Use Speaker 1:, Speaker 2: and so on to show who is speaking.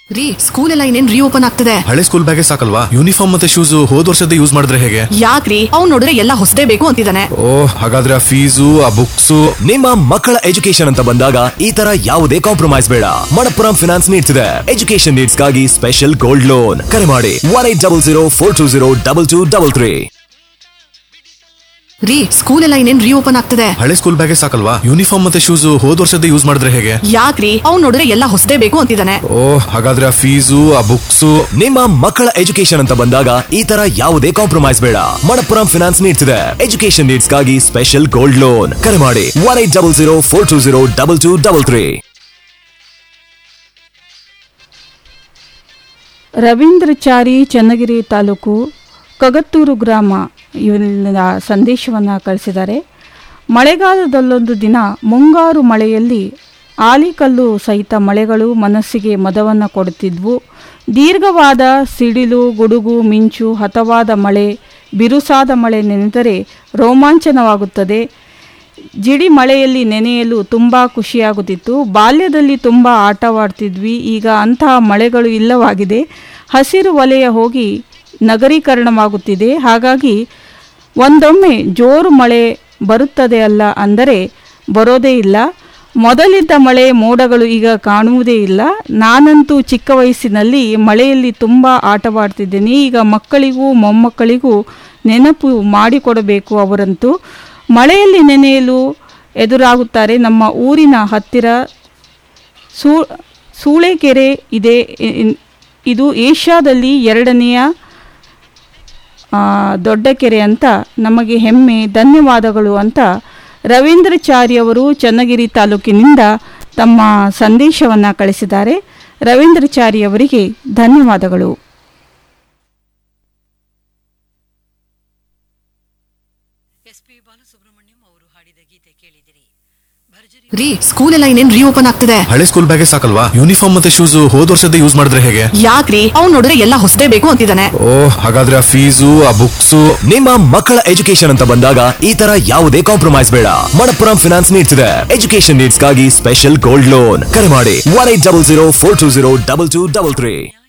Speaker 1: ರೀ ಸ್ಕೂಲ್ ಎಲ್ಲ ಇನ್ನೇನ್ ರೀಓಪನ್ ಆಗ್ತದೆ
Speaker 2: ಹಳೆ ಸ್ಕೂಲ್ ಬ್ಯಾಗೇ ಸಾಕಲ್ವಾ ಯೂನಿಫಾರ್ಮ್ ಮತ್ತೆ ಶೂಸ್ ಹೋದ್ ವರ್ಷದ ಯೂಸ್ ಮಾಡಿದ್ರೆ ಹೇಗೆ
Speaker 1: ಯಾಕ್ರಿ ಅವ್ನ್ ನೋಡಿದ್ರೆ ಎಲ್ಲ ಹೊಸದೇ ಬೇಕು ಅಂತಿದ್ದಾನೆ
Speaker 2: ಓ ಹಾಗಾದ್ರೆ ಆ ಫೀಸು ಆ ಬುಕ್ಸು
Speaker 3: ನಿಮ್ಮ ಮಕ್ಕಳ ಎಜುಕೇಶನ್ ಅಂತ ಬಂದಾಗ ಈ ತರ ಯಾವುದೇ ಕಾಂಪ್ರಮೈಸ್ ಬೇಡ ಮಣಪ್ಪುರಂ ಫಿನಾನ್ಸ್ ನೀಡ್ಸ್ ಇದೆ ಎಜುಕೇಶನ್ ನೀಡ್ಸ್ ಗಾಗಿ ಸ್ಪೆಷಲ್ ಗೋಲ್ಡ್ ಲೋನ್ ಕರೆ ಮಾಡಿ one eight double zero four two zero double two double three
Speaker 1: ರೀ ಸ್ಕೂಲ್ ಎಲ್ಲ ಇನ್ನೇನ್ ರೀಓಪನ್ ಆಗ್ತದೆ
Speaker 2: ಹಳೆ ಸ್ಕೂಲ್ ಬ್ಯಾಗೇ ಸಾಕಲ್ವಾ ಯೂನಿಫಾರ್ಮ್ ಮತ್ತೆ ಶೂಸ್ ಹೋದ್ ವರ್ಷದ ಯೂಸ್ ಮಾಡಿದ್ರೆ ಹೇಗೆ
Speaker 1: ಯಾಕ್ರಿ ಅವ್ನ್ ನೋಡಿದ್ರೆ ಎಲ್ಲ ಹೊಸದೇ ಬೇಕು ಅಂತಿದ್ದಾನೆ
Speaker 2: ಓ ಹಾಗಾದ್ರೆ ಆ ಫೀಸು ಆ ಬುಕ್ಸು
Speaker 3: ನಿಮ್ಮ ಮಕ್ಕಳ ಎಜುಕೇಶನ್ ಅಂತ ಬಂದಾಗ ಈ ತರ ಯಾವುದೇ ಕಾಂಪ್ರಮೈಸ್ ಬೇಡ ಮಣಪ್ಪುರಂ ಫಿನಾನ್ಸ್ ನೀಡ್ಸ್ ಇದೆ ಎಜುಕೇಶನ್ ನೀಡ್ಸ್ ಗಾಗಿ ಸ್ಪೆಷಲ್ ಗೋಲ್ಡ್ ಲೋನ್ ಕರೆ ಮಾಡಿ one eight double zero four two zero double two double three
Speaker 4: Ravindrachari Channagiri taluk Kagathuru ಗ್ರಾಮ ಇವರ ಸಂದೇಶವನ್ನು ಕಳಿಸಿದ್ದಾರೆ ಮಳೆಗಾಲದಲ್ಲೊಂದು ದಿನ ಮುಂಗಾರು ಮಳೆಯಲ್ಲಿ ಆಲಿಕಲ್ಲು ಸಹಿತ ಮಳೆಗಳು ಮನಸ್ಸಿಗೆ ಮದವನ್ನು ಕೊಡುತ್ತಿದ್ವು ದೀರ್ಘವಾದ ಸಿಡಿಲು ಗುಡುಗು ಮಿಂಚು ಹತವಾದ ಮಳೆ ಬಿರುಸಾದ ಮಳೆ ನೆನೆದರೆ ರೋಮಾಂಚನವಾಗುತ್ತದೆ ಜಿಡಿ ಮಳೆಯಲ್ಲಿ ನೆನೆಯಲು ತುಂಬ ಖುಷಿಯಾಗುತ್ತಿತ್ತು ಬಾಲ್ಯದಲ್ಲಿ ತುಂಬ ಆಟವಾಡ್ತಿದ್ವಿ ಈಗ ಅಂತಹ ಮಳೆಗಳು ಇಲ್ಲವಾಗಿದೆ ಹಸಿರು ವಲಯ ಹೋಗಿ ನಗರೀಕರಣವಾಗುತ್ತಿದೆ ಹಾಗಾಗಿ ಒಂದೊಮ್ಮೆ ಜೋರು ಮಳೆ ಬರುತ್ತದೆ ಅಲ್ಲ ಅಂದರೆ ಬರೋದೇ ಇಲ್ಲ ಮೊದಲಿದ್ದ ಮಳೆ ಮೋಡಗಳು ಈಗ ಕಾಣುವುದೇ ಇಲ್ಲ ನಾನಂತೂ ಚಿಕ್ಕ ವಯಸ್ಸಿನಲ್ಲಿ ಮಳೆಯಲ್ಲಿ ತುಂಬ ಆಟವಾಡ್ತಿದ್ದೇನೆ ಈಗ ಮಕ್ಕಳಿಗೂ ಮೊಮ್ಮಕ್ಕಳಿಗೂ ನೆನಪು ಮಾಡಿಕೊಡಬೇಕು ಅವರಂತೂ ಮಳೆಯಲ್ಲಿ ನೆನೆಯಲು ಎದುರಾಗುತ್ತಾರೆ ನಮ್ಮ ಊರಿನ ಹತ್ತಿರ ಸೂ ಸೂಳೆಕೆರೆ ಇದೆ ಇ- ಇದು ಏಷ್ಯಾದಲ್ಲಿ ಎರಡನೆಯ ಆ, ದೊಡ್ಡ ಕೆರೆ ಅಂತ ನಮಗೆ ಹೆಮ್ಮೆ ಧನ್ಯವಾದಗಳು ಅಂತ ರವೀಂದ್ರಚಾರಿ ಅವರು ಚನ್ನಗಿರಿ ತಾಲೂಕಿನಿಂದ ತಮ್ಮ ಸಂದೇಶವನ್ನು ಕಳಿಸಿದ್ದಾರೆ ರವೀಂದ್ರಚಾರಿ ಅವರಿಗೆ ಧನ್ಯವಾದಗಳು
Speaker 1: ರೀ ಸ್ಕೂಲ್ ಎಲ್ಲ ಇನ್ನೇನ್ ರೀಓಪನ್ ಆಗ್ತದೆ
Speaker 2: ಹಳೆ ಸ್ಕೂಲ್ ಬ್ಯಾಗೇ ಸಾಕಲ್ವಾ ಯೂನಿಫಾರ್ಮ್ ಮತ್ತೆ ಶೂಸ್ ಹೋದ್ ವರ್ಷದ ಯೂಸ್ ಮಾಡಿದ್ರೆ ಹೇಗೆ
Speaker 1: ಯಾಕ್ರಿ ಅವ್ನ್ ನೋಡಿದ್ರೆ ಎಲ್ಲ ಹೊಸದೇ ಬೇಕು ಅಂತಿದ್ದಾನೆ
Speaker 2: ಓ ಹಾಗಾದ್ರೆ ಆ ಫೀಸು ಆ ಬುಕ್ಸು
Speaker 3: ನಿಮ್ಮ ಮಕ್ಕಳ ಎಜುಕೇಶನ್ ಅಂತ ಬಂದಾಗ ಈ ತರ ಯಾವುದೇ ಕಾಂಪ್ರಮೈಸ್ ಬೇಡ ಮಣಪ್ಪುರಂ ಫಿನಾನ್ಸ್ ನೀಡ್ಸ್ ಇದೆ ಎಜುಕೇಶನ್ ನೀಡ್ಸ್ ಗಾಗಿ ಸ್ಪೆಷಲ್ ಗೋಲ್ಡ್ ಲೋನ್ ಕರೆ ಮಾಡಿ one eight double zero four two zero double two double three